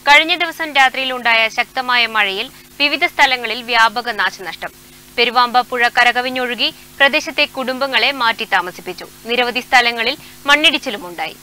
കഴിഞ്ഞ ദിവസം രാത്രിയിലുണ്ടായ ശക്തമായ മഴയിൽ വിവിധ സ്ഥലങ്ങളിൽ വ്യാപക നാശനഷ്ടം പെരുവാമ്പ പുഴ കരകവിഞ്ഞൊഴുകി പ്രദേശത്തെ കുടുംബങ്ങളെ മാറ്റി താമസിപ്പിച്ചു നിരവധി സ്ഥലങ്ങളിൽ മണ്ണിടിച്ചിലുമുണ്ടായി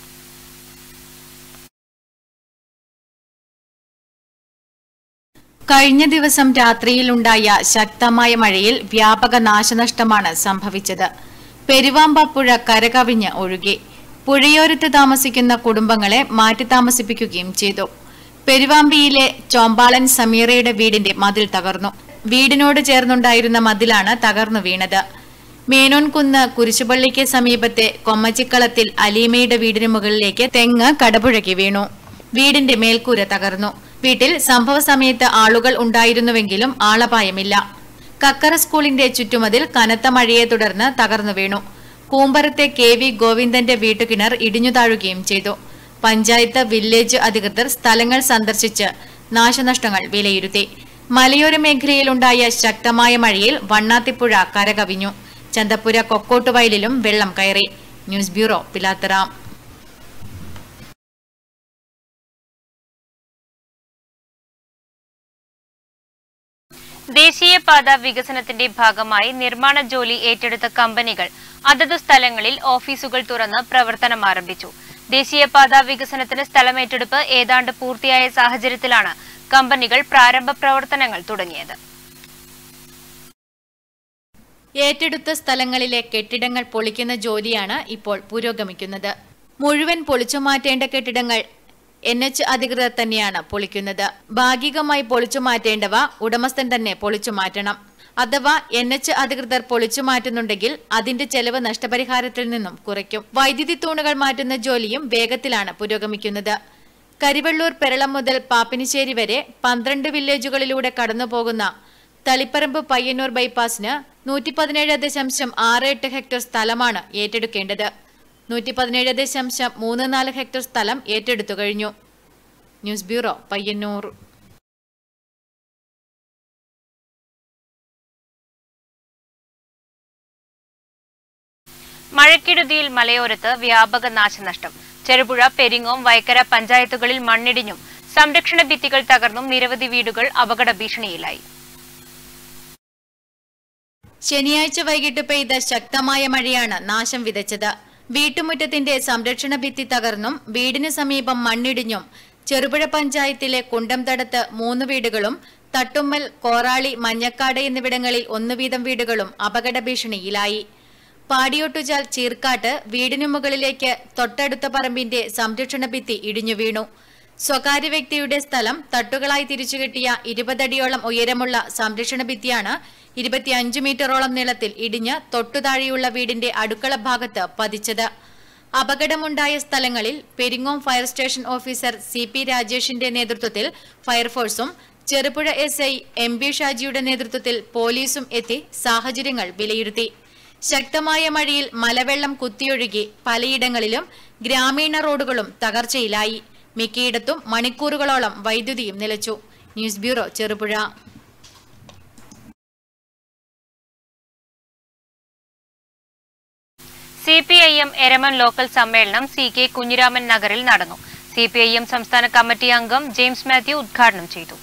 കഴിഞ്ഞ ദിവസം രാത്രിയിലുണ്ടായ ശക്തമായ മഴയിൽ വ്യാപക നാശനഷ്ടമാണ് സംഭവിച്ചത് പെരുവാമ്പ പുഴ കരകവിഞ്ഞ് ഒഴുകി പുഴയോരത്ത് താമസിക്കുന്ന കുടുംബങ്ങളെ മാറ്റി താമസിപ്പിക്കുകയും ചെയ്തു പെരുവാമ്പിയിലെ ചോമ്പാളൻ സമീറയുടെ വീടിന്റെ മതിൽ തകർന്നു വീടിനോട് ചേർന്നുണ്ടായിരുന്ന മതിലാണ് തകർന്നു വീണത് മേനോൻകുന്ന് കുരിശുപള്ളിക്ക് സമീപത്തെ കൊമ്മച്ചിക്കളത്തിൽ അലീമയുടെ വീടിന് മുകളിലേക്ക് തെങ്ങ് കടപുഴകി വീണു വീടിന്റെ മേൽക്കൂര തകർന്നു വീട്ടിൽ സംഭവ സമയത്ത് ആളുകൾ ഉണ്ടായിരുന്നുവെങ്കിലും ആളപായമില്ല കക്കറ സ്കൂളിന്റെ ചുറ്റുമതിൽ കനത്ത മഴയെ തുടർന്ന് തകർന്നു വീണു കൂമ്പരത്തെ കെ വി ഗോവിന്ദന്റെ വീട്ടുകിണർ ഇടിഞ്ഞു താഴുകയും ചെയ്തു പഞ്ചായത്ത് വില്ലേജ് അധികൃതർ സ്ഥലങ്ങൾ സന്ദർശിച്ച് നാശനഷ്ടങ്ങൾ വിലയിരുത്തി മലയോര മേഖലയിലുണ്ടായ ശക്തമായ മഴയിൽ വണ്ണാത്തിപ്പുഴ കരകവിഞ്ഞു ചന്തപ്പുര കൊക്കോട്ടുവയലിലും വെള്ളം കയറി ന്യൂസ് ബ്യൂറോ പിലാത്തറ ദേശീയപാത വികസനത്തിന്റെ ഭാഗമായി നിർമ്മാണ ജോലി ഏറ്റെടുത്ത കമ്പനികൾ അതത് സ്ഥലങ്ങളിൽ ഓഫീസുകൾ തുറന്ന് പ്രവർത്തനം ആരംഭിച്ചു ദേശീയപാത വികസനത്തിന് സ്ഥലമേറ്റെടുപ്പ് ഏതാണ്ട് പൂർത്തിയായ സാഹചര്യത്തിലാണ് കമ്പനികൾ പ്രാരംഭ പ്രവർത്തനങ്ങൾ തുടങ്ങിയത് ഏറ്റെടുത്ത സ്ഥലങ്ങളിലെ കെട്ടിടങ്ങൾ പൊളിക്കുന്ന ജോലിയാണ് ഇപ്പോൾ പുരോഗമിക്കുന്നത് മുഴുവൻ പൊളിച്ചുമാറ്റേണ്ട കെട്ടിടങ്ങൾ എൻ എച്ച് അധികൃതർ തന്നെയാണ് പൊളിക്കുന്നത് ഭാഗികമായി പൊളിച്ചു മാറ്റേണ്ടവ ഉടമസ്ഥൻ തന്നെ പൊളിച്ചു മാറ്റണം അഥവാ എൻ എച്ച് അധികൃതർ പൊളിച്ചു മാറ്റുന്നുണ്ടെങ്കിൽ അതിന്റെ ചെലവ് നഷ്ടപരിഹാരത്തിൽ നിന്നും കുറയ്ക്കും വൈദ്യുതി തൂണുകൾ മാറ്റുന്ന ജോലിയും വേഗത്തിലാണ് പുരോഗമിക്കുന്നത് കരിവള്ളൂർ പെരളം മുതൽ പാപ്പിനിശ്ശേരി വരെ പന്ത്രണ്ട് വില്ലേജുകളിലൂടെ കടന്നുപോകുന്ന തളിപ്പറമ്പ് പയ്യന്നൂർ ബൈപ്പാസിന് നൂറ്റി പതിനേഴ് ദശാംശം ആറ് എട്ട് ഹെക്ടർ സ്ഥലമാണ് ഏറ്റെടുക്കേണ്ടത് നൂറ്റി പതിനേഴ് ദശാംശം മൂന്ന് നാല് ഹെക്ടർ സ്ഥലം ഏറ്റെടുത്തു കഴിഞ്ഞു ന്യൂസ് ബ്യൂറോ പയ്യന്നൂർ മഴക്കെടുതിയിൽ മലയോരത്ത് വ്യാപക നാശനഷ്ടം ചെറുപുഴ പെരിങ്ങോം വൈക്കര പഞ്ചായത്തുകളിൽ മണ്ണിടിഞ്ഞും സംരക്ഷണ ഭിത്തികൾ തകർന്നും നിരവധി വീടുകൾ അപകട ഭീഷണിയിലായി ശനിയാഴ്ച വൈകിട്ട് പെയ്ത ശക്തമായ മഴയാണ് നാശം വിതച്ചത് വീട്ടുമുറ്റത്തിന്റെ സംരക്ഷണ ഭിത്തി തകർന്നും വീടിന് സമീപം മണ്ണിടിഞ്ഞും ചെറുപുഴ പഞ്ചായത്തിലെ കുണ്ടംതടത്ത് മൂന്ന് വീടുകളും തട്ടുമ്മൽ കോറാളി മഞ്ഞക്കാട് എന്നിവിടങ്ങളിൽ ഒന്ന് വീതം വീടുകളും അപകട ഭീഷണിയിലായി പാടിയൊട്ടുചാൽ ചീർക്കാട്ട് വീടിനു മുകളിലേക്ക് തൊട്ടടുത്ത പറമ്പിന്റെ സംരക്ഷണ ഭിത്തി ഇടിഞ്ഞു വീണു സ്വകാര്യ വ്യക്തിയുടെ സ്ഥലം തട്ടുകളായി തിരിച്ചുകെട്ടിയ ഇരുപതടിയോളം ഉയരമുള്ള സംരക്ഷണ ഭിത്തിയാണ് ഇരുപത്തിയഞ്ച് മീറ്ററോളം നീളത്തിൽ ഇടിഞ്ഞ് തൊട്ടുതാഴെയുള്ള വീടിന്റെ അടുക്കള ഭാഗത്ത് പതിച്ചത് അപകടമുണ്ടായ സ്ഥലങ്ങളിൽ Peringome fire station officer C P രാജേഷിന്റെ നേതൃത്വത്തിൽ ഫയർഫോഴ്സും Cherupuzha S I M B ഷാജിയുടെ നേതൃത്വത്തിൽ പോലീസും എത്തി സാഹചര്യങ്ങൾ വിലയിരുത്തി ശക്തമായ മഴയിൽ മലവെള്ളം കുത്തിയൊഴുകി പലയിടങ്ങളിലും ഗ്രാമീണ റോഡുകളും തകർച്ചയിലായി മിക്കയിടത്തും മണിക്കൂറുകളോളം വൈദ്യുതിയും നിലച്ചു news bureau Cherupuzha C P I M Eraman local സമ്മേളനം സി കെ കുഞ്ഞിരാമൻ നഗറിൽ നടന്നു സി പി ഐ എം സംസ്ഥാന കമ്മിറ്റി അംഗം ജെയിംസ് മാത്യു ഉദ്ഘാടനം ചെയ്തു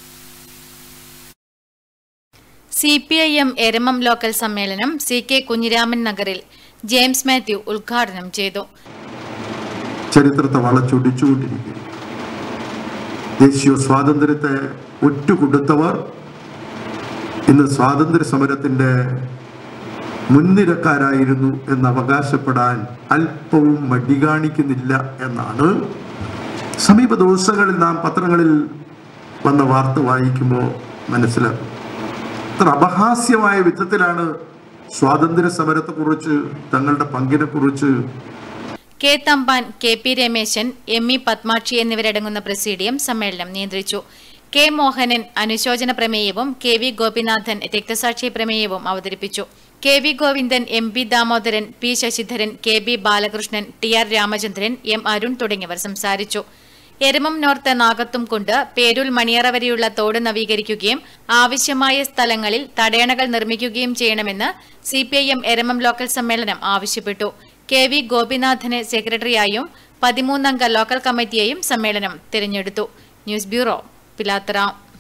C P I M Eramam local സമ്മേളനം സി കെ കുഞ്ഞിരാമൻ നഗറിൽ ജെയിംസ് മാത്യു ഉദ്ഘാടനം ചെയ്തു ചരിത്രത്തെ വളച്ചൊടിച്ചുകൊണ്ടിരിക്കുന്നു ദേശീയ സ്വാതന്ത്ര്യത്തെ ഒറ്റുകൊടുത്തവർ ഇന്ന് സ്വാതന്ത്ര്യ സമരത്തിന്റെ മുൻനിരക്കാരായിരുന്നു എന്ന് അവകാശപ്പെടാൻ അല്പവും മടി കാണിക്കുന്നില്ല എന്നാണ് സമീപ ദിവസങ്ങളിൽ നാം പത്രങ്ങളിൽ വന്ന വാർത്ത വായിക്കുമ്പോൾ മനസ്സിലാക്കും അത്ര അപഹാസ്യമായ വിധത്തിലാണ് സ്വാതന്ത്ര്യ സമരത്തെക്കുറിച്ച് തങ്ങളുടെ പങ്കിനെക്കുറിച്ച് K Thampan K P Rameshan M E Padmakshi എന്നിവരടങ്ങുന്ന പ്രസീഡിയം സമ്മേളനം നിയന്ത്രിച്ചു കെ മോഹനൻ അനുശോചന പ്രമേയവും കെ വി ഗോപിനാഥൻ രക്തസാക്ഷി പ്രമേയവും അവതരിപ്പിച്ചു K V Govindan M P Damodaran P Sasidharan K B Balakrishnan T R Ramachandran M Arun തുടങ്ങിയവർ സംസാരിച്ചു എരമം നോർത്ത് നാഗത്തും കൊണ്ട് പേരൂൽ മണിയറ വരെയുള്ള തോട് നവീകരിക്കുകയും ആവശ്യമായ സ്ഥലങ്ങളിൽ തടയണകൾ നിർമ്മിക്കുകയും ചെയ്യണമെന്ന് C P I M Eramam local സമ്മേളനം ആവശ്യപ്പെട്ടു കെ വി ഗോപിനാഥനെ സെക്രട്ടറിയായും പതിമൂന്നംഗ ലോക്കൽ കമ്മിറ്റിയെയും സമ്മേളനം തിരഞ്ഞെടുത്തു ന്യൂസ് ബ്യൂറോ പിലാത്തറ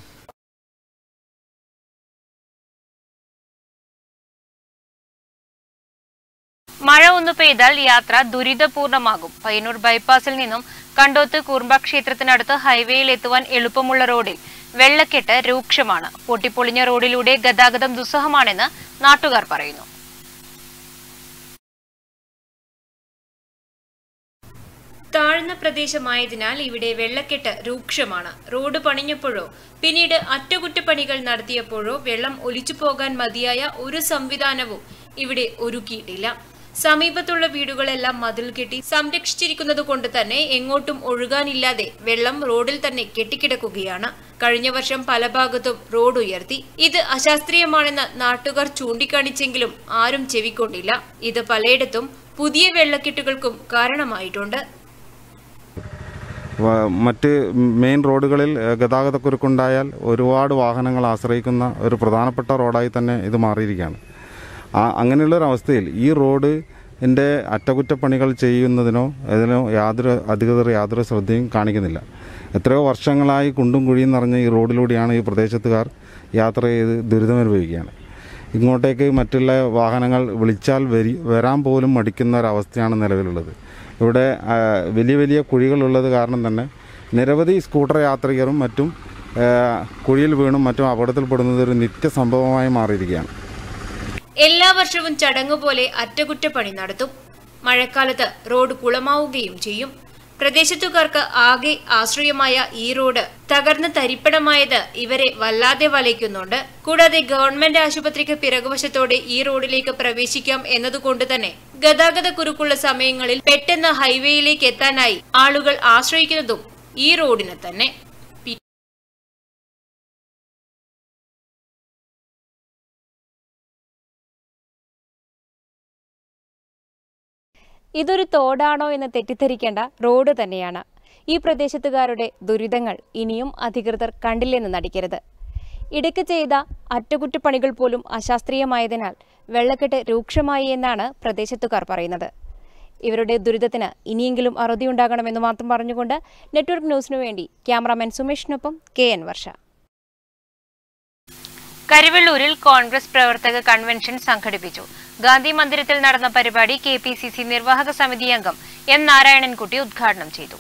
മഴ ഒന്ന് പെയ്താൽ യാത്ര ദുരിതപൂർണമാകും പയ്യന്നൂർ ബൈപ്പാസിൽ നിന്നും കണ്ടോത്ത് കുറുമ്പ ക്ഷേത്രത്തിനടുത്ത് ഹൈവേയിൽ എത്തുവാൻ എളുപ്പമുള്ള റോഡിൽ വെള്ളക്കെട്ട് രൂക്ഷമാണ് പൊട്ടിപ്പൊളിഞ്ഞ റോഡിലൂടെ ഗതാഗതം ദുസ്സഹമാണെന്ന് നാട്ടുകാർ പറയുന്നു താഴ്ന്ന പ്രദേശമായതിനാൽ ഇവിടെ വെള്ളക്കെട്ട് രൂക്ഷമാണ് റോഡ് പണിഞ്ഞപ്പോഴോ പിന്നീട് അറ്റകുറ്റപ്പണികൾ നടത്തിയപ്പോഴോ വെള്ളം ഒലിച്ചു പോകാൻ മതിയായ ഒരു സംവിധാനവും ഇവിടെ ഒരുക്കിയിട്ടില്ല സമീപത്തുള്ള വീടുകളെല്ലാം മതിൽ കെട്ടി സംരക്ഷിച്ചിരിക്കുന്നത് കൊണ്ട് തന്നെ എങ്ങോട്ടും ഒഴുകാനില്ലാതെ വെള്ളം റോഡിൽ തന്നെ കെട്ടിക്കിടക്കുകയാണ് കഴിഞ്ഞ വർഷം പല ഭാഗത്തും റോഡ് ഉയർത്തി ഇത് അശാസ്ത്രീയമാണെന്ന് നാട്ടുകാർ ചൂണ്ടിക്കാണിച്ചെങ്കിലും ആരും ചെവിക്കൊണ്ടില്ല ഇത് പലയിടത്തും പുതിയ വെള്ളക്കെട്ടുകൾക്കും കാരണമായിട്ടുണ്ട് വ- മറ്റ് മെയിൻ റോഡുകളിൽ ഏഹ്, ഗതാഗതക്കുരുക്കുണ്ടായാൽ ഒരുപാട് വാഹനങ്ങൾ ആശ്രയിക്കുന്ന ഒരു പ്രധാനപ്പെട്ട റോഡായി തന്നെ ഇത് മാറിയിരിക്കുകയാണ് ആ അങ്ങനെയുള്ളൊരവസ്ഥയിൽ ഈ റോഡിൻ്റെ അറ്റകുറ്റപ്പണികൾ ചെയ്യുന്നതിനോ ഇതിനോ യാതൊരു അധികൃതർ യാതൊരു ശ്രദ്ധയും കാണിക്കുന്നില്ല എത്രയോ വർഷങ്ങളായി കുണ്ടും കുഴിയും നിറഞ്ഞ ഈ റോഡിലൂടെയാണ് ഈ പ്രദേശത്തുകാർ യാത്ര ചെയ്ത് ദുരിതമനുഭവിക്കുകയാണ് ഇങ്ങോട്ടേക്ക് മറ്റുള്ള വാഹനങ്ങൾ വിളിച്ചാൽ വരി വരാൻ പോലും മടിക്കുന്ന ഒരവസ്ഥയാണ് നിലവിലുള്ളത് ഇവിടെ ആ, വലിയ വലിയ കുഴികളുള്ളത് കാരണം തന്നെ നിരവധി സ്കൂട്ടർ യാത്രികരും മറ്റും ആ, കുഴിയിൽ വീണും മറ്റും അപകടത്തിൽപ്പെടുന്നത് ഒരു നിത്യസംഭവമായി മാറിയിരിക്കുകയാണ് എല്ലാ വർഷവും ചടങ്ങ് പോലെ അറ്റകുറ്റപ്പണി നടത്തും മഴക്കാലത്ത് റോഡ് കുളമാവുകയും ചെയ്യും പ്രദേശത്തുകാർക്ക് ആകെ ആശ്രയമായ ഈ റോഡ് തകർന്ന് തരിപ്പണമായത് ഇവരെ വല്ലാതെ വലയ്ക്കുന്നുണ്ട് കൂടാതെ ഗവൺമെന്റ് ആശുപത്രിക്ക് പിറകുവശത്തോടെ ഈ റോഡിലേക്ക് പ്രവേശിക്കാം എന്നതുകൊണ്ട് തന്നെ ഗതാഗത കുരുക്കുള്ള സമയങ്ങളിൽ പെട്ടെന്ന് ഹൈവേയിലേക്ക് എത്താനായി ആളുകൾ ആശ്രയിക്കുന്നതും ഈ റോഡിനെ തന്നെ പി- ഇതൊരു തോടാണോ എന്ന് തെറ്റിദ്ധരിക്കേണ്ട റോഡ് തന്നെയാണ് ഈ പ്രദേശത്തുകാരുടെ ദുരിതങ്ങൾ ഇനിയും അധികൃതർ കണ്ടില്ലെന്ന് നടിക്കരുത് ഇടയ്ക്ക് ചെയ്ത അറ്റകുറ്റപ്പണികൾ പോലും അശാസ്ത്രീയമായതിനാൽ വെള്ളക്കെട്ട് രൂക്ഷമായി എന്നാണ് പ്രദേശത്തുകാർ പറയുന്നത് ഇവരുടെ ദുരിതത്തിന് ഇനിയെങ്കിലും അറുതിയുണ്ടാകണമെന്ന് മാത്രം പറഞ്ഞുകൊണ്ട് നെറ്റ്വർക്ക് ന്യൂസിനു വേണ്ടി ക്യാമറാമാൻ സുമേഷിനൊപ്പം കെ എൻ വർഷ കരിവെള്ളൂരിൽ കോൺഗ്രസ് പ്രവർത്തക കൺവെൻഷൻ സംഘടിപ്പിച്ചു ഗാന്ധി മന്ദിരത്തിൽ നടന്ന പരിപാടി കെ പി സി സി നിർവാഹക സമിതി അംഗം എം നാരായണൻകുട്ടി ഉദ്ഘാടനം ചെയ്തു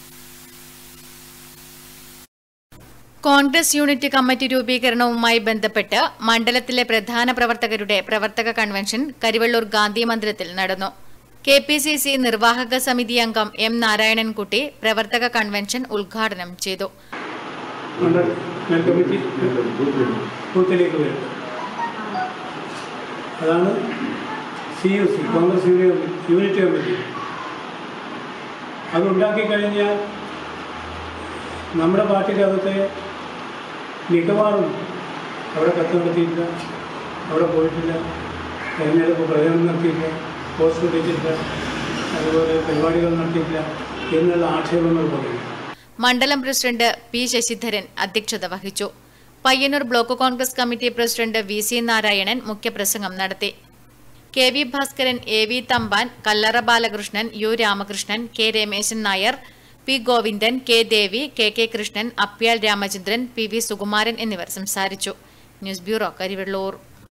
കോൺഗ്രസ് യൂണിറ്റ് കമ്മിറ്റി രൂപീകരണവുമായി ബന്ധപ്പെട്ട് മണ്ഡലത്തിലെ പ്രധാന പ്രവർത്തകരുടെ പ്രവർത്തക കൺവെൻഷൻ കരിവള്ളൂർ ഗാന്ധി മന്ദിരത്തിൽ നടന്നു കെ പി സി സി നിർവാഹക സമിതി അംഗം എം നാരായണൻകുട്ടി പ്രവർത്തക കൺവെൻഷൻ ഉദ്ഘാടനം ചെയ്തു മണ്ഡൽ കമ്മിറ്റി ബൂത്തിലേക്ക് വരും അതാണ് C U C Congress union unit committee അതുണ്ടാക്കി കഴിഞ്ഞാൽ നമ്മുടെ പാർട്ടിക്കകത്തെ മിക്കവാറും അവിടെ കത്ത് നടത്തിയില്ല അവിടെ പോയിട്ടില്ല തെരഞ്ഞെടുപ്പ് പ്രചരണം നടത്തിയില്ല പോസ്റ്റ് ഇട്ടിട്ടില്ല അതുപോലെ പരിപാടികൾ നടത്തിയില്ല എന്നുള്ള ആക്ഷേപങ്ങൾ പറയും മണ്ഡലം പ്രസിഡന്റ് പി ശശിധരൻ അധ്യക്ഷത വഹിച്ചു Payyanur block Congress committee president V C Narayanan മുഖ്യപ്രസംഗം നടത്തി K V Bhaskaran A V Thampan Kallara Balakrishnan U Ramakrishnan K Rameshan Nair P Govindan K Devi K K Krishnan Apyal Ramachandran P V Sukumaran എന്നിവർ സംസാരിച്ചു ന്യൂസ് ബ്യൂറോ കരിവെള്ളൂർ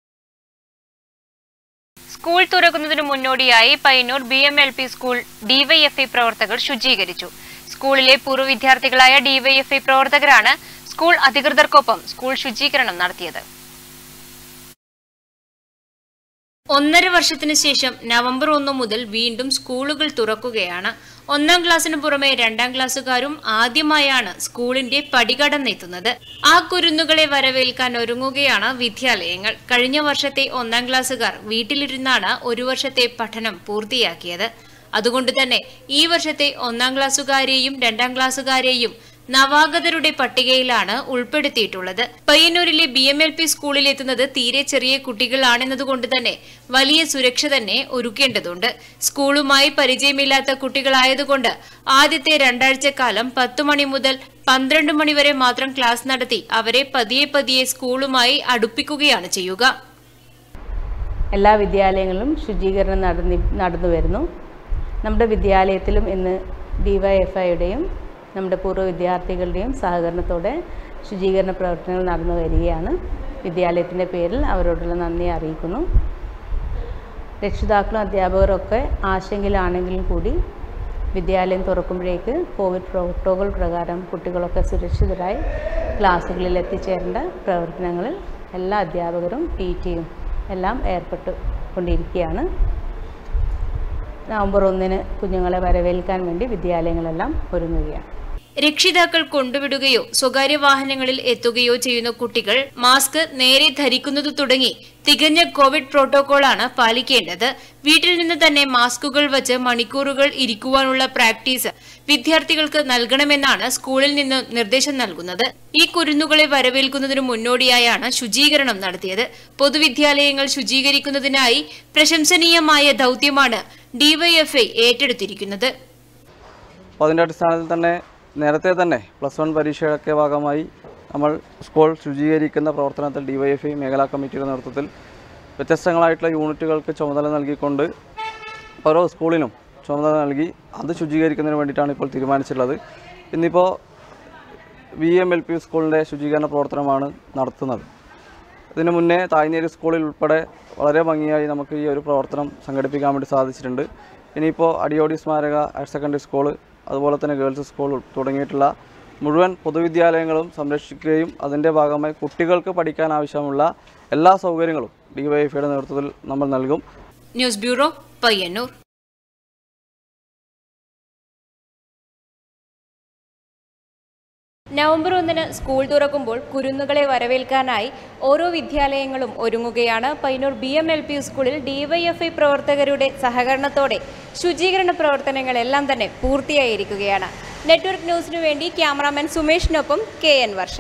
സ്കൂൾ തുറക്കുന്നതിനു മുന്നോടിയായി Payyanur B M L P school DYFI പ്രവർത്തകർ ശുചീകരിച്ചു സ്കൂളിലെ പൂർവ്വ വിദ്യാർത്ഥികളായ ഡിവൈഎഫ്ഐ പ്രവർത്തകരാണ് സ്കൂൾ അധികൃതർക്കൊപ്പം സ്കൂൾ ശുചീകരണം നടത്തിയത് ഒന്നര വർഷത്തിന് ശേഷം നവംബർ ഒന്ന് മുതൽ വീണ്ടും സ്കൂളുകൾ തുറക്കുകയാണ് ഒന്നാം ക്ലാസ്സിന് പുറമെ രണ്ടാം ക്ലാസ്സുകാരും ആദ്യമായാണ് സ്കൂളിന്റെ പടികടന്നെത്തുന്നത് ആ കുരുന്നുകളെ വരവേൽക്കാൻ ഒരുങ്ങുകയാണ് വിദ്യാലയങ്ങൾ കഴിഞ്ഞ വർഷത്തെ ഒന്നാം ക്ലാസ്സുകാർ വീട്ടിലിരുന്നാണ് ഒരു വർഷത്തെ പഠനം പൂർത്തിയാക്കിയത് അതുകൊണ്ട് തന്നെ ഈ വർഷത്തെ ഒന്നാം ക്ലാസ്സുകാരെയും രണ്ടാം ക്ലാസ്സുകാരെയും നവാഗതരുടെ പട്ടികയിലാണ് ഉൾപ്പെടുത്തിയിട്ടുള്ളത് പയ്യന്നൂരിലെ ബി എം എൽ പി സ്കൂളിൽ എത്തുന്നത് തീരെ ചെറിയ കുട്ടികളാണെന്നതുകൊണ്ട് തന്നെ വലിയ സുരക്ഷ തന്നെ ഒരുക്കേണ്ടതുണ്ട് സ്കൂളുമായി പരിചയമില്ലാത്ത കുട്ടികളായതുകൊണ്ട് ആദ്യത്തെ രണ്ടാഴ്ചക്കാലം പത്തു മണി മുതൽ പന്ത്രണ്ട് മണി വരെ മാത്രം ക്ലാസ് നടത്തി അവരെ പതിയെ പതിയെ സ്കൂളുമായി അടുപ്പിക്കുകയാണ് ചെയ്യുക എല്ലാ വിദ്യാലയങ്ങളിലും ശുചീകരണം നടന്നി നടന്നു വരുന്നു നമ്മുടെ വിദ്യാലയത്തിലും ഇന്ന് ഡിവൈഎഫ്ഐയുടെയും നമ്മുടെ പൂർവ്വ വിദ്യാർത്ഥികളുടെയും സഹകരണത്തോടെ ശുചീകരണ പ്രവർത്തനങ്ങൾ നടന്നു വരികയാണ് വിദ്യാലയത്തിൻ്റെ പേരിൽ അവരോടുള്ള നന്ദി അറിയിക്കുന്നു രക്ഷിതാക്കളും അധ്യാപകരൊക്കെ ആശങ്കയിലാണെങ്കിലും കൂടി വിദ്യാലയം തുറക്കുമ്പോഴേക്ക് കോവിഡ് പ്രോട്ടോകോൾ പ്രകാരം കുട്ടികളൊക്കെ സുരക്ഷിതരായി ക്ലാസ്സുകളിൽ എത്തിച്ചേരേണ്ട പ്രവർത്തനങ്ങളിൽ എല്ലാ അധ്യാപകരും പി ടിയും എല്ലാം ഏർപ്പെട്ടു കൊണ്ടിരിക്കുകയാണ് നവംബർ ഒന്നിന് കുഞ്ഞുങ്ങളെ വരവേൽക്കാൻ വേണ്ടി വിദ്യാലയങ്ങളെല്ലാം ഒരുങ്ങുകയാണ് രക്ഷിതാക്കൾ കൊണ്ടുവിടുകയോ സ്വകാര്യ വാഹനങ്ങളിൽ എത്തുകയോ ചെയ്യുന്ന കുട്ടികൾ മാസ്ക് നേരെ ധരിക്കുന്നത് തുടങ്ങി തികഞ്ഞ കോവിഡ് പ്രോട്ടോകോളാണ് പാലിക്കേണ്ടത് വീട്ടിൽ നിന്ന് തന്നെ മാസ്കുകൾ വച്ച് മണിക്കൂറുകൾ ഇരിക്കുവാനുള്ള പ്രാക്ടീസ് വിദ്യാർത്ഥികൾക്ക് നൽകണമെന്നാണ് സ്കൂളിൽ നിന്ന് നിർദ്ദേശം നൽകുന്നത് ഈ കുരുന്നുകളെ വരവേൽക്കുന്നതിന് മുന്നോടിയായാണ് ശുചീകരണം നടത്തിയത് പൊതുവിദ്യാലയങ്ങൾ ശുചീകരിക്കുന്നതിനായി പ്രശംസനീയമായ ദൌത്യമാണ് ഡിവൈഎഫ്ഐ ഏറ്റെടുത്തിരിക്കുന്നത് അപ്പോൾ അതിൻ്റെ അടിസ്ഥാനത്തിൽ തന്നെ നേരത്തെ തന്നെ പ്ലസ് വൺ പരീക്ഷയുടെ ഭാഗമായി നമ്മൾ സ്കൂൾ ശുചീകരിക്കുന്ന പ്രവർത്തനത്തിൽ ഡിവൈഎഫ്ഐ മേഖലാ കമ്മിറ്റിയുടെ നേതൃത്വത്തിൽ വ്യത്യസ്തങ്ങളായിട്ടുള്ള യൂണിറ്റുകൾക്ക് ചുമതല നൽകിക്കൊണ്ട് ഓരോ സ്കൂളിനും ചുമതല നൽകി അത് ശുചീകരിക്കുന്നതിന് വേണ്ടിയിട്ടാണ് ഇപ്പോൾ തീരുമാനിച്ചിട്ടുള്ളത് ഇന്നിപ്പോൾ വി എം എൽ പി സ്കൂളിൻ്റെ ശുചീകരണ പ്രവർത്തനമാണ് നടത്തുന്നത് ഇതിനു മുന്നേ തായ്നേരി സ്കൂളിൽ ഉൾപ്പെടെ വളരെ ഭംഗിയായി നമുക്ക് ഈ ഒരു പ്രവർത്തനം സംഘടിപ്പിക്കാൻ വേണ്ടി സാധിച്ചിട്ടുണ്ട് ഇനിയിപ്പോൾ അടിയോടി സ്മാരക ഹയർ സെക്കൻഡറി സ്കൂൾ അതുപോലെ തന്നെ ഗേൾസ് സ്കൂൾ തുടങ്ങിയിട്ടുള്ള മുഴുവൻ പൊതുവിദ്യാലയങ്ങളും സംരക്ഷിക്കുകയും അതിൻ്റെ ഭാഗമായി കുട്ടികൾക്ക് പഠിക്കാൻ ആവശ്യമുള്ള എല്ലാ സൗകര്യങ്ങളും ഡിവൈഎഫ്ഐയുടെ നേതൃത്വത്തിൽ നമ്മൾ നൽകും ന്യൂസ് ബ്യൂറോ പയ്യന്നൂർ നവംബർ ഒന്നിന് സ്കൂൾ തുറക്കുമ്പോൾ കുരുന്നുകളെ വരവേൽക്കാനായി ഓരോ വിദ്യാലയങ്ങളും ഒരുങ്ങുകയാണ് Payyanur B M L P സ്കൂളിൽ ഡിവൈഎഫ്ഐ പ്രവർത്തകരുടെ സഹകരണത്തോടെ ശുചീകരണ പ്രവർത്തനങ്ങളെല്ലാം തന്നെ പൂർത്തിയായിരിക്കുകയാണ് നെറ്റ്വർക്ക് ന്യൂസിനു വേണ്ടി ക്യാമറാമാൻ സുമേഷിനൊപ്പം കെ എൻ വർഷ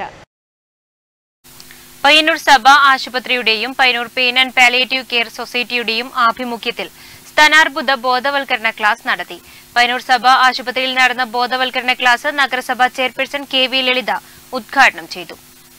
പയ്യന്നൂർ സഭ ആശുപത്രിയുടെയും Payyanur pain and palliative care സൊസൈറ്റിയുടെയും ആഭിമുഖ്യത്തിൽ സ്ഥാനാർബുദ ബോധവൽക്കരണ ക്ലാസ് നടത്തി പയ്യന്നൂർ സഭ ആശുപത്രിയിൽ നടന്ന ബോധവൽക്കരണ ക്ലാസ് നഗരസഭാ ചെയർപേഴ്സൺ കെ വി ലളിത ഉദ്ഘാടനം ചെയ്തു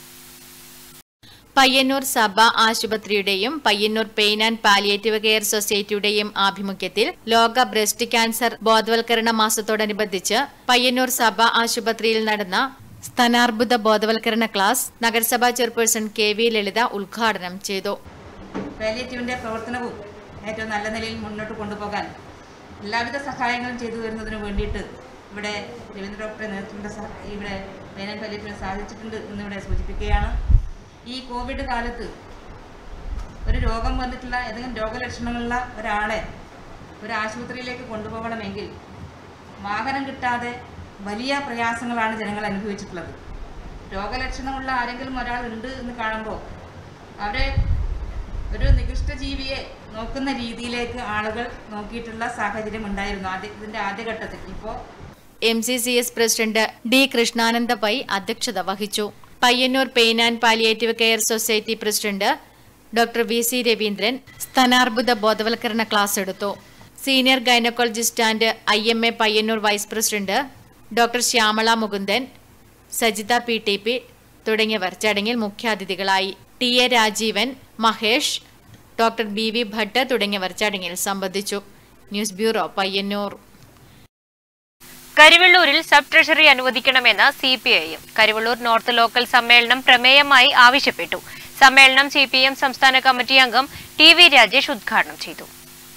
പയ്യന്നൂർ സഭ ആശുപത്രിയുടെയും Payyanur pain and palliative care സൊസൈറ്റിയുടെയും ആഭിമുഖ്യത്തിൽ ലോക ബ്രസ്റ്റ് ക്യാൻസർ ബോധവൽക്കരണ മാസത്തോടനുബന്ധിച്ച് പയ്യന്നൂർ സഭ ആശുപത്രിയിൽ നടന്ന സ്ഥാനാർബുദ ബോധവൽക്കരണ ക്ലാസ് നഗരസഭാ ചെയർപേഴ്സൺ കെ വി ലളിത ഉദ്ഘാടനം ചെയ്തു പാലിയേറ്റീവിൻ്റെ പ്രവർത്തനവും ഏറ്റവും നല്ല നിലയിൽ മുന്നോട്ട് കൊണ്ടുപോകാൻ എല്ലാവിധ സഹായങ്ങളും ചെയ്തു വരുന്നതിന് വേണ്ടിയിട്ട് ഇവിടെ രവീന്ദ്ര ഡോക്ടറെ നേതൃത്വത്തിൻ്റെ സഹ ഇവിടെ വയനാട് പാലിയേറ്റീവിന് സാധിച്ചിട്ടുണ്ട് എന്നിവിടെ സൂചിപ്പിക്കുകയാണ് ഈ കോവിഡ് കാലത്ത് ഒരു രോഗം വന്നിട്ടുള്ള ഏതെങ്കിലും രോഗലക്ഷണങ്ങളുള്ള ഒരാളെ ഒരു ആശുപത്രിയിലേക്ക് കൊണ്ടുപോകണമെങ്കിൽ വാഹനം കിട്ടാതെ വലിയ പ്രയാസങ്ങളാണ് ജനങ്ങൾ അനുഭവിച്ചിട്ടുള്ളത് രോഗലക്ഷണമുള്ള ആരെങ്കിലും ഒരാൾ ഉണ്ട് എന്ന് കാണുമ്പോൾ അവരെ ഒരു നികൃഷ്ട ജീവിയെ നോക്കുന്ന രീതിയിലേക്ക് ആളുകൾ നോക്കിയിട്ടുള്ള സാഹചര്യം ഉണ്ടായിരുന്നു ആദ്യ ഇതിന്റെ ആദ്യഘട്ടത്തിൽ ഇപ്പോൾ M C C S president D Krishnananda Pai അധ്യക്ഷത വഹിച്ചു Payyanur pain and palliative care society president doctor V C Raveendran സ്ഥാനാർബുദ ബോധവൽക്കരണ ക്ലാസ് എടുത്തു senior gynaecologist and I M A Payyanur vice president doctor Shyamala Mukundan Sajitha P T P തുടങ്ങിയവർ ചടങ്ങിൽ മുഖ്യാതിഥികളായി T A Rajeevan Mahesh doctor B V Bhat തുടങ്ങിയവർ ചടങ്ങിൽ സംബന്ധിച്ചു ന്യൂസ് ബ്യൂറോ പയ്യന്നൂർ കരിവെള്ളൂരിൽ സബ് ട്രഷറി അനുവദിക്കണമെന്ന് സി പി ഐയും കരിവെള്ളൂർ നോർത്ത് ലോക്കൽ സമ്മേളനം പ്രമേയമായി ആവശ്യപ്പെട്ടു സമ്മേളനം സി പി എം സംസ്ഥാന കമ്മിറ്റി അംഗം ടി വി രാജേഷ് ഉദ്ഘാടനം ചെയ്തു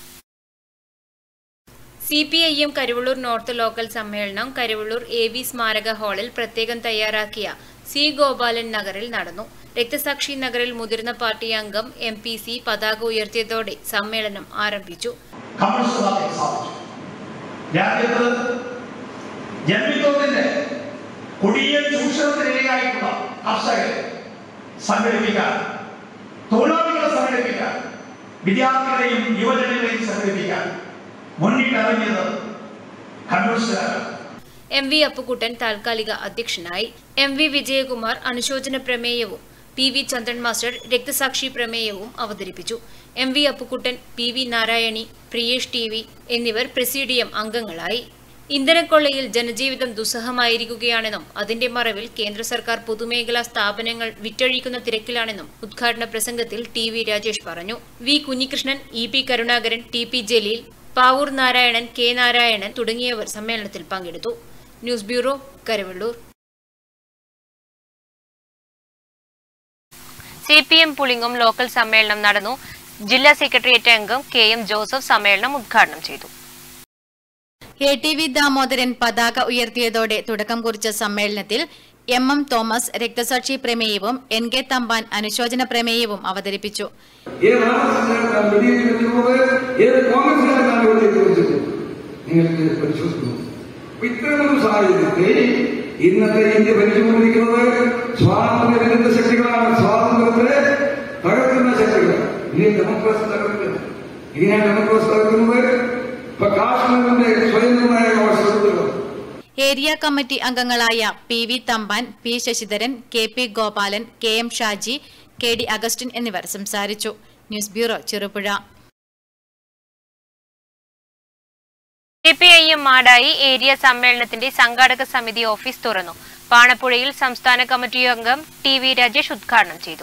C P I M Karuvallur north local സമ്മേളനം കരുവള്ളൂർ എ വി സ്മാരക ഹാളിൽ പ്രത്യേകം തയ്യാറാക്കിയ സി ഗോപാലൻ നഗറിൽ നടന്നു രക്തസാക്ഷി നഗറിൽ മുതിർന്ന പാർട്ടി അംഗം എം പി സി പതാക ഉയർത്തിയതോടെ സമ്മേളനം ആരംഭിച്ചു കമ്മ്യൂണിസ്റ്റ് പാർട്ടിക്ക് സാധിച്ചു രാജ്യത്ത് ജന്മിത്വത്തിന്റെ കൊടിയ ചൂഷണത്തിനിരയായിട്ടുള്ള കർഷകരെ സംഘടിപ്പിക്കാൻ തൊഴിലാളികളെ സംഘടിപ്പിക്കാൻ വിദ്യാർത്ഥികളെയും യുവജനങ്ങളെയും സംഘടിപ്പിക്കാൻ മുന്നിട്ടിറങ്ങിയത് കമ്മ്യൂണിസ്റ്റുകാരാണ് എം വി അപ്പുക്കുട്ടൻ താൽക്കാലിക അധ്യക്ഷനായി എം വി വിജയകുമാർ അനുശോചന പ്രമേയവും പി വി ചന്ദ്രൻ മാസ്റ്റർ രക്തസാക്ഷി പ്രമേയവും അവതരിപ്പിച്ചു M V Appukuttan P V Narayani Priyesh T V എന്നിവർ പ്രസിഡിയം അംഗങ്ങളായി ഇന്ധനക്കൊള്ളയിൽ ജനജീവിതം ദുസ്സഹമായിരിക്കുകയാണെന്നും അതിന്റെ മറവിൽ കേന്ദ്ര സർക്കാർ പൊതുമേഖലാ സ്ഥാപനങ്ങൾ വിറ്റഴിക്കുന്ന തിരക്കിലാണെന്നും ഉദ്ഘാടന പ്രസംഗത്തിൽ ടി വി രാജേഷ് പറഞ്ഞു V Kunhikrishnan E P Karunakaran T P Jaleel Pavoor Narayanan K Narayanan തുടങ്ങിയവർ സമ്മേളനത്തിൽ പങ്കെടുത്തു news bureau Karavallur C P M Pulingome local സമ്മേളനം നടന്നു ജില്ലാ സെക്രട്ടേറിയറ്റ് അംഗം കെ എം ജോസഫ് സമ്മേളനം ഉദ്ഘാടനം ചെയ്തു എ ടി വി ദാമോദരൻ പതാക ഉയർത്തിയതോടെ തുടക്കം കുറിച്ച സമ്മേളനത്തിൽ എം എം തോമസ് രക്തസാക്ഷി പ്രമേയവും എൻ കെ തമ്പാൻ അനുശോചന പ്രമേയവും അവതരിപ്പിച്ചു ഏത് ആർഎസ്എസ്കാരനാണ് വെടിവെക്കുന്നത് ഏത് കോൺഗ്രസ്സുകാരനാണ് വെടിവെച്ച് വെച്ചത് നിങ്ങൾക്ക് പരിശോധിക്കുന്നു അപ്പൊ ഇത്തരമൊരു സാഹചര്യത്തിൽ ഇന്നത്തെ ഇന്ത്യ ഭരിച്ചുകൊണ്ടിരിക്കുന്നത് സ്വാതന്ത്ര്യ വിരുദ്ധ ശക്തികളാണ് സ്വാതന്ത്ര്യത്തെ തകർക്കുന്ന ശക്തികൾ ഇനി ഡെമോക്രസി തകർക്കുന്നത് ഇങ്ങനെയാണ് ഡെമോക്രസി തകർക്കുന്നത് ഇപ്പൊ കാശ്മീരിന്റെ സ്വയം നിർണായക അവസരത്തിലുള്ള ഏരിയ കമ്മിറ്റി അംഗങ്ങളായ P V Thampan P Sasidharan K P Gopalan K M Shaji K D Augustine എന്നിവർ സംസാരിച്ചു news bureau Cherupuzha C P I M Madayi area സമ്മേളനത്തിന്റെ സംഘാടക സമിതി ഓഫീസ് തുറന്നു പാണപ്പുഴയിൽ സംസ്ഥാന കമ്മിറ്റി അംഗം ടി വി രാജേഷ് ഉദ്ഘാടനം ചെയ്തു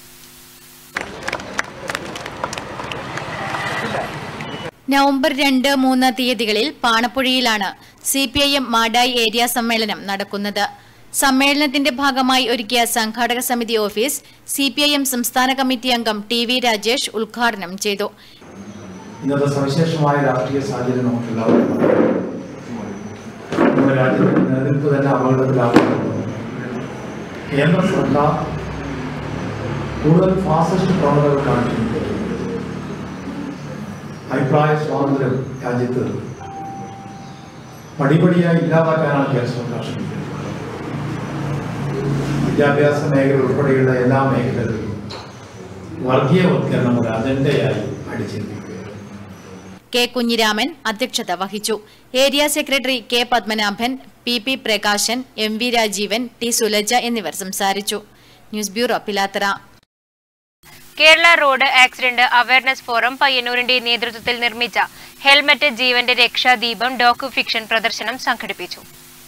നവംബർ രണ്ട് മൂന്ന് തീയതികളിൽ പാണപ്പുഴയിലാണ് C P I M Madayi area സമ്മേളനം നടക്കുന്നത് സമ്മേളനത്തിന്റെ ഭാഗമായി ഒരുക്കിയ സംഘാടക സമിതി office C P I M സംസ്ഥാന കമ്മിറ്റി അംഗം ടി വി രാജേഷ് ഉദ്ഘാടനം ചെയ്തു ഇന്നത്തെ സവിശേഷമായ രാഷ്ട്രീയ സാഹചര്യം നമുക്കെല്ലാവർക്കും അറിയാം. നമ്മുടെ രാജ്യത്തിന്റെ നിലനിൽപ്പ് തന്നെ അപകടത്തിലാകുന്നത് കേന്ദ്ര സർക്കാർ കൂടുതൽ ഫാസിസ്റ്റ് പ്രവണതകൾ കാണിക്കുന്നത് അഭിപ്രായ സ്വാതന്ത്ര്യം രാജ്യത്ത് പടിപടിയായി ഇല്ലാതാക്കാനാണ് കേന്ദ്ര സർക്കാർ ശ്രമിക്കുന്നത് വിദ്യാഭ്യാസ മേഖല ഉൾപ്പെടെയുള്ള എല്ലാ മേഖലകളിലും വർഗീയവൽക്കരണം ഒരു അജണ്ടയായി അടിച്ചിരിക്കുകയാണ് കെ കുഞ്ഞിരാമൻ അധ്യക്ഷത വഹിച്ചു area secretary K Padmanabhan P P Prakashan M V Rajeevan T Sulaja എന്നിവർ സംസാരിച്ചു news bureau Pilathara Kerala road accident awareness forum പയ്യന്നൂരിന്റെ നേതൃത്വത്തിൽ നിർമ്മിച്ച ഹെൽമറ്റ് ജീവന്റെ രക്ഷാദീപം ഡോക്യു ഫിക്ഷൻ പ്രദർശനം സംഘടിപ്പിച്ചു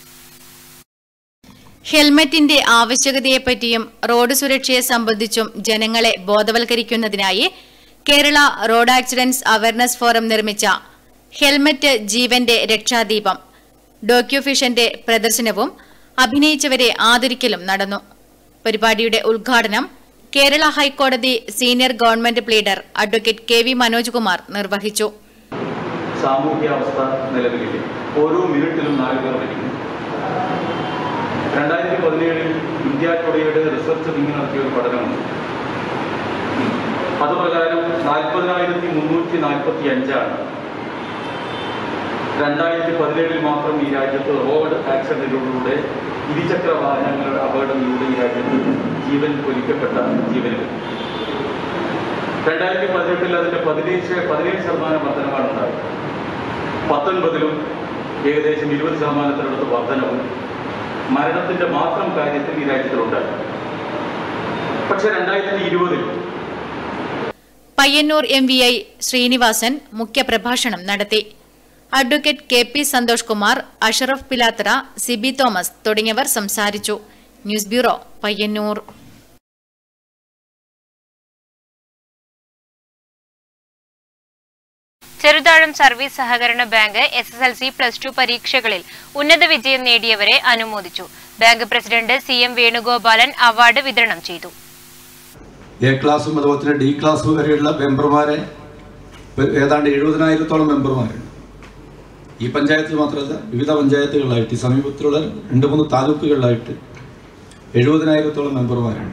ഹെൽമറ്റിന്റെ ആവശ്യകതയെപ്പറ്റിയും റോഡ് സുരക്ഷയെ സംബന്ധിച്ചും ജനങ്ങളെ ബോധവൽക്കരിക്കുന്നതിനായി Kerala road accidents awareness forum നിർമ്മിച്ച ഹെൽമറ്റ് ജീവന്റെ രക്ഷാദീപം ഡോക്യുഫിഷന്റെ പ്രദർശനവും അഭിനയിച്ചവരെ ആദരിക്കലും നടന്നു പരിപാടിയുടെ ഉദ്ഘാടനം Kerala high court senior government pleader advocate K V Manoj Kumar നിർവഹിച്ചു സാമൂഹ്യാവസ്ഥ നിലവിലില്ല ഓരോ മിനിറ്റിലും നാല് പേർ മരിക്കുന്നു രണ്ടായിരത്തി പതിനേഴിൽ ഇന്ത്യ ടുഡേയുടെ റിസർച്ച് വിങ് നടത്തിയ ഒരു പഠനമുണ്ട് അതുപ്രകാരം നാൽപ്പതിനായിരത്തി മുന്നൂറ്റി നാൽപ്പത്തി അഞ്ചാണ് രണ്ടായിരത്തി പതിനേഴിൽ മാത്രം ഈ രാജ്യത്ത് റോഡ് ആക്സിഡന്റുകളിലൂടെ ഇരുചക്ര വാഹനങ്ങളുടെ അപകടങ്ങളിലൂടെ ഈ രാജ്യത്ത് ജീവൻ പൊലിക്കപ്പെട്ട ജീവനുകൾ രണ്ടായിരത്തി പതിനെട്ടിൽ അതിന്റെ പതിനേഴ് പതിനേഴ് ശതമാനം വർധനമാണ് ഉണ്ടായത് പത്തൊൻപതിലും ഏകദേശം ഇരുപത് ശതമാനത്തിനടുത്ത് വർധനവും മരണത്തിന്റെ മാത്രം കാര്യത്തിൽ ഈ രാജ്യത്തിലുണ്ടായി പക്ഷെ രണ്ടായിരത്തി ഇരുപതിൽ Payyanur M V I Sreenivasan മുഖ്യപ്രഭാഷണം നടത്തി advocate K P Santhosh Kumar Ashraf Pilathara Siby Thomas തുടങ്ങിയവർ സംസാരിച്ചു news bureau Payyanur Cheruthazham service സഹകരണ bank S S L C plus two പരീക്ഷകളിൽ ഉന്നത വിജയം നേടിയവരെ അനുമോദിച്ചു bank president C M Venugopalan award വിതരണം ചെയ്തു എ ക്ലാസ്സും അതുപോലെ തന്നെ ഡി ക്ലാസ് വരെയുള്ള മെമ്പർമാരെ ഏതാണ്ട് എഴുപതിനായിരത്തോളം മെമ്പർമാരുണ്ട് ഈ പഞ്ചായത്തിൽ മാത്രമല്ല വിവിധ പഞ്ചായത്തുകളിലായിട്ട് ഈ സമീപത്തിലുള്ള രണ്ട് മൂന്ന് താലൂക്കുകളിലായിട്ട് എഴുപതിനായിരത്തോളം മെമ്പർമാരുണ്ട്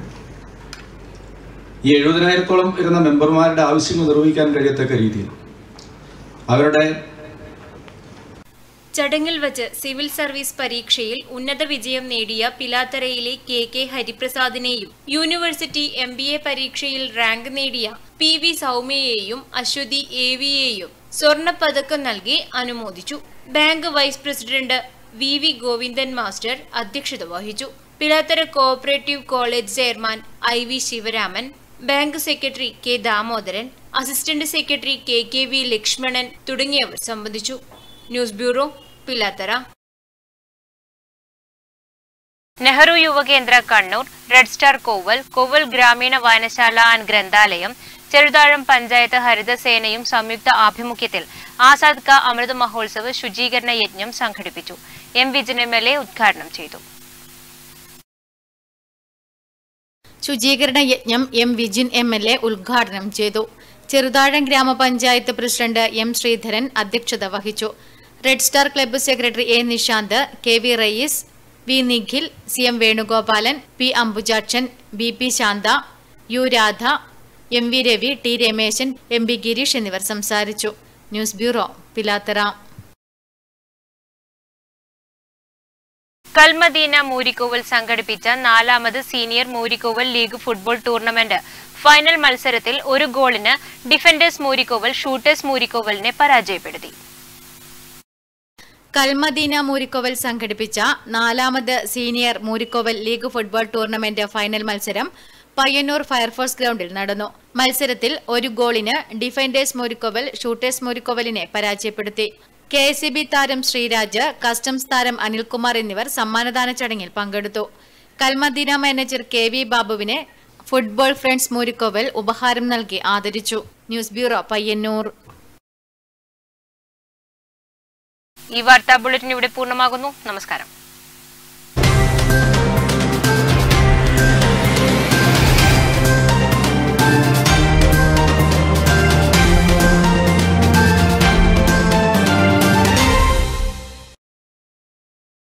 ഈ എഴുപതിനായിരത്തോളം വരുന്ന മെമ്പർമാരുടെ ആവശ്യങ്ങൾ നിർവഹിക്കാൻ കഴിയത്തക്ക രീതിയിൽ അവരുടെ ചടങ്ങിൽ വച്ച് സിവിൽ സർവീസ് പരീക്ഷയിൽ ഉന്നത വിജയം നേടിയ പിലാത്തറയിലെ കെ കെ ഹരിപ്രസാദിനെയും യൂണിവേഴ്സിറ്റി എം ബി എ പരീക്ഷയിൽ റാങ്ക് നേടിയ പി വി സൗമ്യയെയും അശ്വതി എ വിയെയും സ്വർണ്ണ പതക്കം നൽകി അനുമോദിച്ചു bank vice president V V Govindan master അധ്യക്ഷത വഹിച്ചു Pilathara cooperative college chairman I V Sivaraman bank secretary K Damodaran assistant secretary K K V Lakshmanan തുടങ്ങിയവർ സംബന്ധിച്ചു news bureau Pilathara Nehru Yuvakendra Kannur red star Koval Koval ഗ്രാമീണ വായനശാല ആൻഡ് ഗ്രന്ഥാലയം ചെറുതാഴം പഞ്ചായത്ത് ഹരിതസേനയും സംയുക്ത ആഭിമുഖ്യത്തിൽ ആസാദ് കാ അമൃത് മഹോത്സവ് ശുചീകരണ യജ്ഞം സംഘടിപ്പിച്ചു M Vijayan M L A ഉദ്ഘാടനം ചെയ്തു ശുചീകരണ യജ്ഞം M Vijin M L A ഉദ്ഘാടനം ചെയ്തു ചെറുതാഴം ഗ്രാമപഞ്ചായത്ത് പ്രസിഡന്റ് എം ശ്രീധരൻ അധ്യക്ഷത വഹിച്ചു red star club secretary A Nishanth K V Rayees V Nikhil C M Venugopalan P Ambujakshan B P Santha U Radha M V Ravi T Rameshan M B Gireesh എന്നിവർ സംസാരിച്ചു ന്യൂസ് ബ്യൂറോ പിലാത്തറ കൽമദീന മൂരിക്കോവൽ സംഘടിപ്പിച്ച നാലാമത് senior Moorikkoval league football tournament final മത്സരത്തിൽ ഒരു ഗോളിന് ഡിഫൻഡേഴ്സ് മൂരിക്കോവൽ ഷൂട്ടേഴ്സ് മൂരിക്കോവലിനെ പരാജയപ്പെടുത്തി കൽമദീന മൂരിക്കോവൽ സംഘടിപ്പിച്ച നാലാമത് senior Moorikkoval league football tournament final മത്സരം പയ്യന്നൂർ ഫയർഫോഴ്സ് ഗ്രൗണ്ടിൽ നടന്നു മത്സരത്തിൽ ഒരു ഗോളിന് ഡിഫൻഡേഴ്സ് മൂരിക്കോവൽ ഷൂട്ടേഴ്സ് മൂരിക്കോവലിനെ പരാജയപ്പെടുത്തി കെ എസ് ബി താരം ശ്രീരാജ് കസ്റ്റംസ് താരം അനിൽകുമാർ എന്നിവർ സമ്മാനദാന ചടങ്ങിൽ പങ്കെടുത്തു കൽമദീന മാനേജർ കെ വി ബാബുവിനെ ഫുട്ബോൾ ഫ്രണ്ട്സ് മൂരിക്കോവൽ ഉപഹാരം നൽകി ആദരിച്ചു ന്യൂസ് ബ്യൂറോ പയ്യന്നൂർ ഈ വാർത്താ ബുള്ളറ്റിൻ ഇവിടെ പൂർണ്ണമാകുന്നു നമസ്കാരം